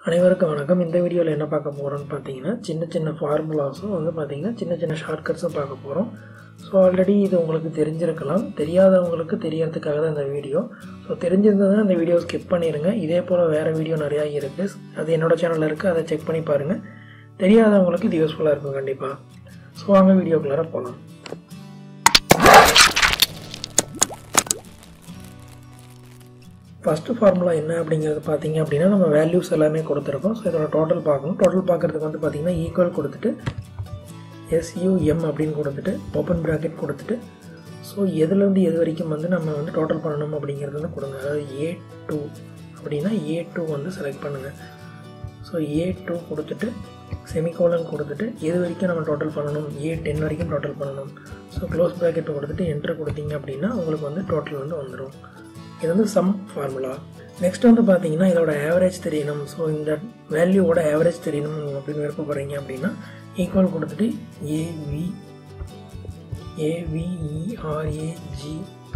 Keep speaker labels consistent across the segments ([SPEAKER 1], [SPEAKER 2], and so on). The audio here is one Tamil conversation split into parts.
[SPEAKER 1] அனைவருக்கும் வணக்கம் இந்த வீடியோவில் என்ன பார்க்க போகிறோம்னு பார்த்தீங்கன்னா சின்ன சின்ன ஃபார்முலாஸும் வந்து பார்த்தீங்கன்னா சின்ன சின்ன ஷார்ட்கட்ஸும் பார்க்க போகிறோம் ஸோ ஆல்ரெடி இது உங்களுக்கு தெரிஞ்சிருக்கலாம் தெரியாதவங்களுக்கு தெரியறதுக்காக தான் இந்த வீடியோ ஸோ தெரிஞ்சிருந்ததுன்னா இந்த வீடியோ ஸ்கிப் பண்ணிடுங்க இதே போல் வேறு வீடியோ நிறையா இருக்குது அது என்னோட சேனலில் இருக்குது அதை செக் பண்ணி பாருங்கள் தெரியாதவங்களுக்கு இது யூஸ்ஃபுல்லாக இருக்கும் கண்டிப்பாக ஸோ வாங்க வீடியோக்குள்ளார போகலாம் ஃபஸ்ட்டு ஃபார்முலா என்ன அப்படிங்கிறது பார்த்தீங்க அப்படின்னா நம்ம வேல்யூஸ் எல்லாமே கொடுத்துருக்கோம் ஸோ இதோட டோட்டல் பார்க்கணும் டோட்டல் பார்க்குறதுக்கு வந்து பார்த்தீங்கன்னா ஈக்குவல் கொடுத்துட்டு எஸ்யூஎம் அப்படின்னு கொடுத்துட்டு ஓப்பன் ப்ராக்கெட் கொடுத்துட்டு ஸோ எதுலேருந்து எது வரைக்கும் வந்து நம்ம வந்து டோட்டல் பண்ணணும் அப்படிங்கிறது வந்து கொடுங்க அதாவது ஏ டூ அப்படின்னா ஏ டூ வந்து செலக்ட் பண்ணுங்கள் ஸோ ஏ டூ கொடுத்துட்டு செமிகோலன் கொடுத்துட்டு எது வரைக்கும் நம்ம டோட்டல் பண்ணணும் ஏ டென் வரைக்கும் டோட்டல் பண்ணணும் ஸோ க்ளோஸ் ப்ராக்கெட் கொடுத்துட்டு என்ட்ரு கொடுத்தீங்க அப்படின்னா உங்களுக்கு வந்து டோட்டல் வந்து வந்துடும் இது வந்து சம் ஃபார்முலா நெக்ஸ்ட் வந்து பார்த்தீங்கன்னா இதோட ஆவரேஜ் தெரியணும் ஸோ இந்த வேல்யூவோட ஆவரேஜ் தெரியணும் அப்படின்னு விருப்பப்படுறீங்க அப்படின்னா ஈக்குவல் கொடுத்துட்டு ஏவி ஏவிஇஆர்ஏஜி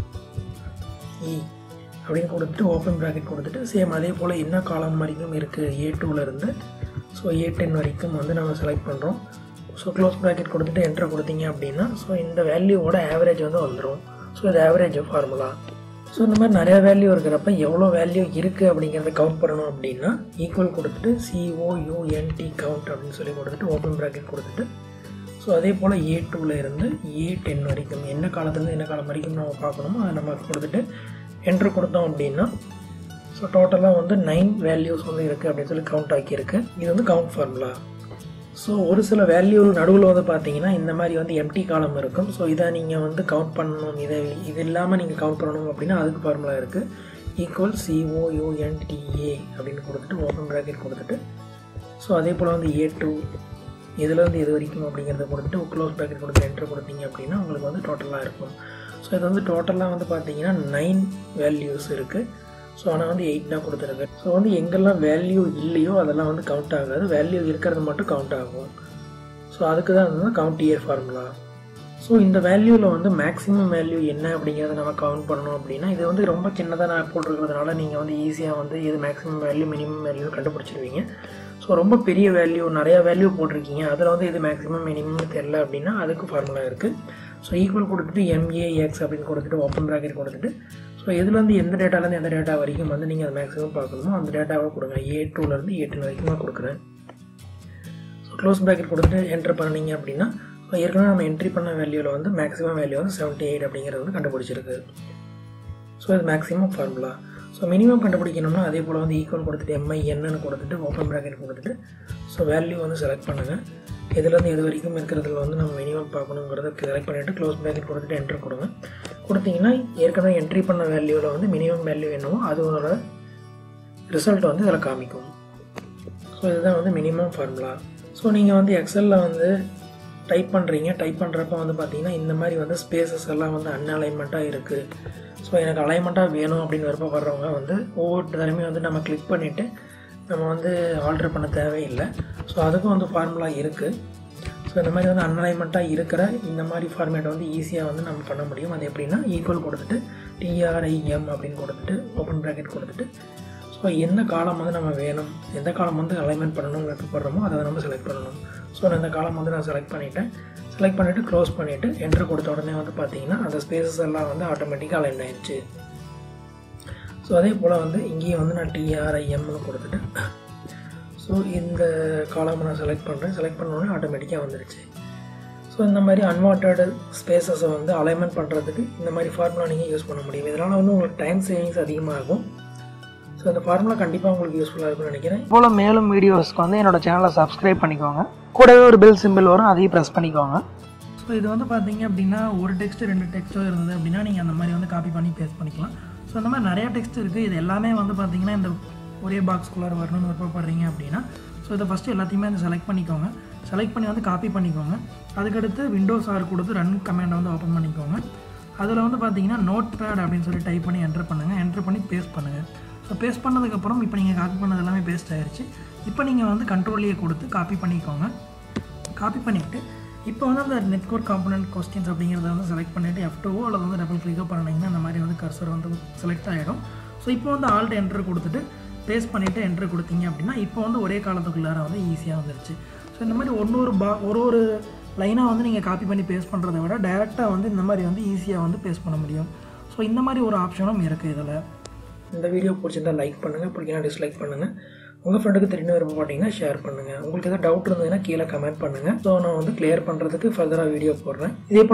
[SPEAKER 1] இ அப்படின்னு கொடுத்துட்டு ஓப்பன் ப்ராக்கெட் கொடுத்துட்டு சேம் அதே போல் என்ன காலம் வரைக்கும் இருக்குது ஏ டூலேருந்து ஸோ ஏ டென் வரைக்கும் வந்து நம்ம செலக்ட் பண்ணுறோம் ஸோ க்ளோஸ் ப்ராக்கெட் கொடுத்துட்டு என்ட்ரு கொடுத்தீங்க அப்படின்னா ஸோ இந்த வேல்யூவோட ஆவரேஜ் வந்து வந்துடும் ஸோ இது ஆவரேஜ் ஃபார்முலா ஸோ இந்த மாதிரி நிறையா வேல்யூ இருக்கிறப்ப எவ்வளோ வேல்யூ இருக்குது அப்படிங்கிறத கவுண்ட் பண்ணணும் அப்படின்னா ஈக்குவல் கொடுத்துட்டு சிஓயூஎன்டி கவுண்ட் அப்படின்னு சொல்லி கொடுத்துட்டு ஓப்பன் ப்ராக்கெட் கொடுத்துட்டு ஸோ அதே போல் ஏ டூவில் இருந்து ஏ டென் வரைக்கும் என்ன காலத்துலேருந்து என்ன காலம் வரைக்கும் நம்ம பார்க்கணுமோ அதை நம்ம கொடுத்துட்டு என்ட்ரு கொடுத்தோம் அப்படின்னா ஸோ டோட்டலாக வந்து நைன் வேல்யூஸ் வந்து இருக்குது அப்படின்னு சொல்லி கவுண்ட் ஆக்கியிருக்கு இது வந்து கவுண்ட் ஃபார்முலா ஸோ ஒரு சில வேல்யூ நடுவில் வந்து பார்த்தீங்கன்னா இந்த மாதிரி வந்து எம்டி காலம் இருக்கும் ஸோ இதை நீங்கள் வந்து கவுண்ட் பண்ணணும் இதை இது இல்லாமல் நீங்கள் கவுண்ட் பண்ணணும் அப்படின்னா அதுக்கு ஃபார்முலா இருக்குது ஈக்குவல் சிஓயூஎன்டிஏ அப்படின்னு கொடுத்துட்டு ஓப்பன் ப்ராக்கெட் கொடுத்துட்டு ஸோ அதே போல் வந்து ஏ டூ எதுலேருந்து எது வரைக்கும் அப்படிங்கிறத கொடுத்துட்டு க்ளோஸ் ப்ராக்கெட் கொடுத்து என்ட்ரு கொடுத்தீங்க அப்படின்னா உங்களுக்கு வந்து டோட்டலாக இருக்கும் ஸோ இது வந்து டோட்டலாக வந்து பார்த்தீங்கன்னா நைன் வேல்யூஸ் இருக்குது ஸோ ஆனால் வந்து எயிட் தான் கொடுத்துருக்கு ஸோ வந்து எங்கெல்லாம் வேல்யூ இல்லையோ அதெல்லாம் வந்து கவுண்ட் ஆகாது வேல்யூ இருக்கிறது மட்டும் கவுண்ட் ஆகும் ஸோ அதுக்கு தான் வந்து கவுண்ட் இயர் ஃபார்முலா ஸோ இந்த வேல்யூவில் வந்து மேக்ஸிமம் வேல்யூ என்ன அப்படிங்கிறத நம்ம கவுண்ட் பண்ணணும் அப்படின்னா இது வந்து ரொம்ப சின்னதாக நான் போட்டிருக்கிறதுனால நீங்கள் வந்து ஈஸியாக வந்து இது மேக்ஸிமம் வேல்யூ மினிமம் வேல்யூ கண்டுபிடிச்சிருவீங்க ஸோ ரொம்ப பெரிய வேல்யூ நிறையா வேல்யூ போட்டிருக்கீங்க அதில் வந்து இது மேக்ஸிமம் மினிமம் தெரில அப்படின்னா அதுக்கு ஃபார்முலா இருக்குது ஸோ ஈக்குவல் கொடுத்துட்டு எம்ஏஎக்ஸ் அப்படின்னு கொடுத்துட்டு ஓப்பன் ப்ராக்கெட் கொடுத்துட்டு ஸோ எதுலேருந்து எந்த டேட்டாலேருந்து எந்த டேட்டா வரைக்கும் வந்து நீங்கள் அது மேக்ஸிமம் பார்க்கணுமோ அந்த டேட்டாவை கொடுங்க ஏ டூலேருந்து ஏ டென் வரைக்கும் நான் கொடுக்குறேன் ஸோ க்ளோஸ் ப்ராக்கெட் கொடுத்துட்டு என்ட்ரு பண்ணீங்க அப்படின்னா ஸோ ஏற்கனவே நம்ம என்ட்ரி பண்ண வேல்யூவில் வந்து மேக்ஸிமம் வேல்யூ வந்து செவன்ட்டி எயிட் அப்படிங்கிறது வந்து கண்டுபிடிச்சிருக்கு ஸோ இது மேக்ஸிமம் ஃபார்முலா ஸோ மினிமம் கண்டுபிடிக்கணும்னா அதே போல் வந்து ஈக்குவல் கொடுத்துட்டு எம்ஐ என்னன்னு கொடுத்துட்டு ஓப்பன் ப்ராக்கெட் கொடுத்துட்டு ஸோ வேல்யூ வந்து செலக்ட் பண்ணுங்கள் எதுலேருந்து எது வரைக்கும் இருக்கிறதுல வந்து நம்ம மினிமம் பார்க்கணுங்கிறத செலக்ட் பண்ணிவிட்டு க்ளோஸ் ப்ராக்கெட் கொடுத்துட்டு என்ட்ரு கொடுங்க கொடுத்தீங்கன்னா ஏற்கனவே என்ட்ரி பண்ண வேல்யூவில் வந்து மினிமம் வேல்யூ என்னவோ அதோட ரிசல்ட் வந்து இதில் காமிக்கும் ஸோ இதுதான் வந்து மினிமம் ஃபார்முலா ஸோ நீங்கள் வந்து எக்ஸலில் வந்து டைப் பண்ணுறீங்க டைப் பண்ணுறப்ப வந்து பார்த்தீங்கன்னா இந்த மாதிரி வந்து ஸ்பேசஸ் எல்லாம் வந்து அன்அலைன்மெண்ட்டாக இருக்குது ஸோ எனக்கு அலைன்மெண்ட்டாக வேணும் அப்படின்னு விருப்பப்படுறவங்க வந்து ஒவ்வொரு தடவையுமே வந்து நம்ம கிளிக் பண்ணிவிட்டு நம்ம வந்து ஆல்ட்ரு பண்ண தேவையில்லை ஸோ அதுக்கும் வந்து ஃபார்முலா இருக்குது ஸோ இந்த மாதிரி வந்து அன்அலைன்மெண்ட்டாக இருக்கிற இந்த மாதிரி ஃபார்மேட்டை வந்து ஈஸியாக வந்து நம்ம பண்ண முடியும் அது எப்படின்னா ஈக்குவல் கொடுத்துட்டு டிஆர்ஐஎம் அப்படின்னு கொடுத்துட்டு ஓப்பன் ப்ராக்கெட் கொடுத்துட்டு ஸோ எந்த காலம் வந்து நம்ம வேணும் எந்த காலம் வந்து அலைன்மெண்ட் பண்ணணும்னு விருப்பப்படுறோமோ அதை நம்ம செலக்ட் பண்ணணும் ஸோ நான் இந்த காலம் வந்து நான் செலக்ட் பண்ணிவிட்டேன் செலக்ட் பண்ணிவிட்டு க்ளோஸ் பண்ணிவிட்டு என்ட்ரு கொடுத்த உடனே வந்து பார்த்தீங்கன்னா அந்த ஸ்பேசஸ் எல்லாம் வந்து ஆட்டோமேட்டிக்காக அலைன் ஆயிடுச்சு ஸோ அதே போல் வந்து இங்கேயும் வந்து நான் டிஆர்ஐஎம்னு கொடுத்துட்டு ஸோ இந்த காலம் நான் செலக்ட் பண்ணுறேன் செலக்ட் பண்ணோடனே ஆட்டோமேட்டிக்காக வந்துடுச்சு ஸோ இந்த மாதிரி அன்வான்ட் ஸ்பேசஸை வந்து அலைன்மெண்ட் பண்ணுறதுக்கு இந்த மாதிரி ஃபார்முலா நீங்கள் யூஸ் பண்ண முடியும் இதனால் வந்து உங்களுக்கு டைம் சேவிங்ஸ் அதிகமாக இருக்கும் ஸோ இந்த ஃபார்முலா கண்டிப்பாக உங்களுக்கு யூஸ்ஃபுல்லாக இருக்கும்னு நினைக்கிறேன் போல் மேலும் வீடியோஸ்க்கு வந்து என்னோட சேனலை சப்ஸ்கிரைப் பண்ணிக்கோங்க கூடவே ஒரு பெல் சிம்பிள் வரும் அதையும் ப்ரெஸ் பண்ணிக்கோங்க ஸோ இது வந்து பார்த்தீங்க அப்படின்னா ஒரு டெக்ஸ்ட் ரெண்டு டெக்ஸ்ட்டோ இருந்தது அப்படின்னா நீங்கள் அந்த மாதிரி வந்து காப்பி பண்ணி பேஸ்ட் பண்ணிக்கலாம் ஸோ இந்த மாதிரி நிறைய டெக்ஸ்ட் இருக்குது இது எல்லாமே வந்து பார்த்தீங்கன்னா இந்த ஒரே பாக்ஸ்குள்ளார வரணும்னு விருப்பப்படுறீங்க அப்படின்னா ஸோ இதை ஃபஸ்ட்டு எல்லாத்தையுமே வந்து செலக்ட் பண்ணிக்கோங்க செலக்ட் பண்ணி வந்து காப்பி பண்ணிக்கோங்க அதுக்கடுத்து விண்டோஸ் ஆர் கொடுத்து ரன் கமெண்டை வந்து ஓப்பன் பண்ணிக்கோங்க அதில் வந்து பார்த்தீங்கன்னா நோட் பேட் அப்படின்னு சொல்லி டைப் பண்ணி என்ட்ரு பண்ணுங்கள் என்ட்ரு பண்ணி பேஸ்ட் பண்ணுங்கள் ஸோ பேஸ்ட் பண்ணதுக்கப்புறம் இப்போ நீங்கள் காப்பி பண்ணது எல்லாமே பேஸ்ட் ஆயிடுச்சு இப்போ நீங்கள் வந்து கண்ட்ரோல்லையே கொடுத்து காப்பி பண்ணிக்கோங்க காப்பி பண்ணிவிட்டு இப்போ வந்து அந்த நெட்ஒர்க் காம்பனன்ட் கொஸ்டின்ஸ் அப்படிங்கிறத வந்து செலக்ட் பண்ணிவிட்டு எஃப் டூவோ அல்லது வந்து டபுள் கிளிக்கோ பண்ணிங்கன்னா அந்த மாதிரி வந்து கர்சர் வந்து செலக்ட் ஆகிடும் ஸோ இப்போ வந்து ஆல்ட் என்ட்ரு கொடுத்துட்டு பேஸ்ட் பண்ணிவிட்டு என்ட்ரு கொடுத்தீங்க அப்படின்னா இப்போ வந்து ஒரே காலத்துக்குள்ளார வந்து ஈஸியாக வந்துருச்சு ஸோ இந்த மாதிரி ஒன்று ஒரு பா ஒரு ஒரு லைனாக வந்து நீங்கள் காப்பி பண்ணி பேஸ்ட் பண்ணுறதை விட டேரெக்டாக வந்து இந்த மாதிரி வந்து ஈஸியாக வந்து பேஸ்ட் பண்ண முடியும் ஸோ இந்த மாதிரி ஒரு ஆப்ஷனும் இருக்குது இதில் இந்த வீடியோ பிடிச்சிருந்தா லைக் பண்ணுங்கள் பிடிக்கலாம் டிஸ்லைக் பண்ணுங்கள் உங்கள் ஃப்ரெண்டுக்கு தெரிஞ்ச விரும்ப மாட்டிங்கன்னா ஷேர் பண்ணுங்கள் உங்களுக்கு எதாவது டவுட் இருந்ததுன்னா கீழே கமெண்ட் பண்ணுங்கள் ஸோ நான் வந்து கிளியர் பண்ணுறதுக்கு ஃபர்தராக வீடியோ போடுறேன் இதே போல்